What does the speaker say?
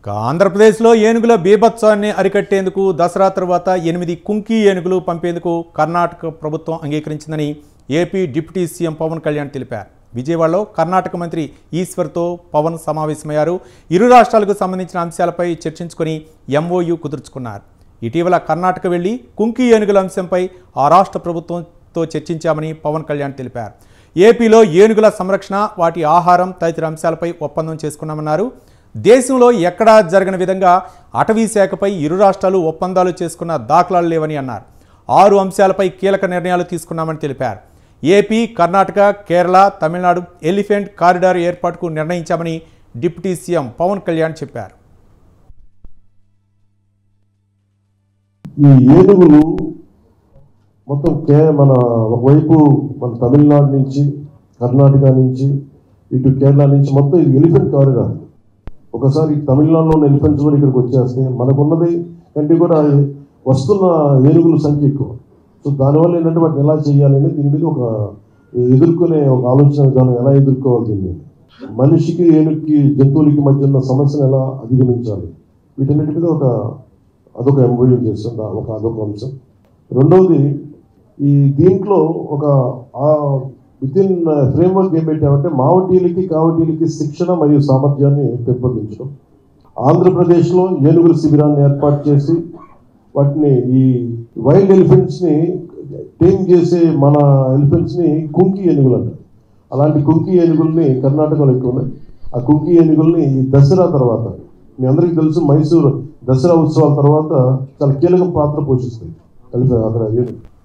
ఇక ఆంధ్రప్రదేశ్లో ఏనుగుల బీభత్సాన్ని అరికట్టేందుకు దసరా తర్వాత ఎనిమిది కుంకి ఏనుగులు పంపేందుకు కర్ణాటక ప్రభుత్వం అంగీకరించిందని AP deputy CM Pawan Kalyan తెలిపారు విజయవాడలో కర్ణాటక మంత్రి ఈశ్వర్తో పవన్ సమావేశమయ్యారు ఇరు రాష్ట్రాలకు సంబంధించిన అంశాలపై చర్చించుకొని ఎంఓయు కుదుర్చుకున్నారు ఇటీవల కర్ణాటక వెళ్లి కుంకి ఏనుగుల అంశంపై ఆ రాష్ట్ర ప్రభుత్వంతో చర్చించామని పవన్ కళ్యాణ్ తెలిపారు ఏపీలో ఏనుగుల సంరక్షణ వాటి ఆహారం తదితర అంశాలపై ఒప్పందం చేసుకున్నామన్నారు దేశంలో ఎక్కడా జరగని విధంగా అటవీ శాఖపై ఇరు రాష్ట్రాలు ఒప్పందాలు చేసుకున్న దాఖలాలు లేవని అన్నారు ఆరు అంశాలపై కీలక నిర్ణయాలు తీసుకున్నామని తెలిపారు AP Karnataka Kerala Tamil Nadu elephant corridor ఏర్పాటుకు నిర్ణయించామని డిప్యూటీ సీఎం పవన్ కళ్యాణ్ చెప్పారు ఈ ఏనుగులు మొత్తం కే మన ఒకవైపు మన తమిళనాడు నుంచి కర్ణాటక నుంచి ఇటు కేరళ నుంచి మొత్తం ఇది ఎలిఫెంట్ కారిడార్ ఒకసారి తమిళనాడులో ఉన్న ఎలిఫెంట్స్ కూడా ఇక్కడికి వచ్చేస్తే మనకున్నది కంటే కూడా వస్తున్న ఏనుగుల సంఖ్య ఎక్కువ సో దానివల్ల ఏంటంటే వాటిని ఎలా చేయాలని దీని మీద ఒక ఎదుర్కొనే ఒక ఆలోచన విధానం ఎలా ఎదుర్కోవాలి దీన్ని మనిషికి ఏనుగుకి జంతువులకి మధ్య ఉన్న సమస్యను ఎలా అధిగమించాలి వీటన్నిటి మీద ఒక అదొక ఎంఓయూ చేస్తాం దా- ఒక అదొక అంశం రెండవది ఈ దీంట్లో ఒక విత్ ఇన్ ఫ్రేమ్వర్క్ ఏం పెట్టామంటే మావటీలకి కావటీలకి శిక్షణ మరియు సామర్థ్యాన్ని పెంపొందించడం ఆంధ్రప్రదేశ్లో ఏనుగుల శిబిరాన్ని ఏర్పాటు చేసి వాటిని ఈ వైల్డ్ ఎలిఫెంట్స్ని టేమ్ చేసే మన ఎలిఫెంట్స్ని కుంకి ఏనుగులు అంటారు అలాంటి కుంకి ఏనుగుల్ని కర్ణాటకలో ఎక్కువ ఉన్నాయి ఆ కుంకి ఏనుగుల్ని ఈ దసరా తర్వాత మీ అందరికీ తెలుసు మైసూరు దసరా ఉత్సవాల తర్వాత చాలా కీలక పాత్ర పోషిస్తాయి కలిపి అక్కడ ఏనుగు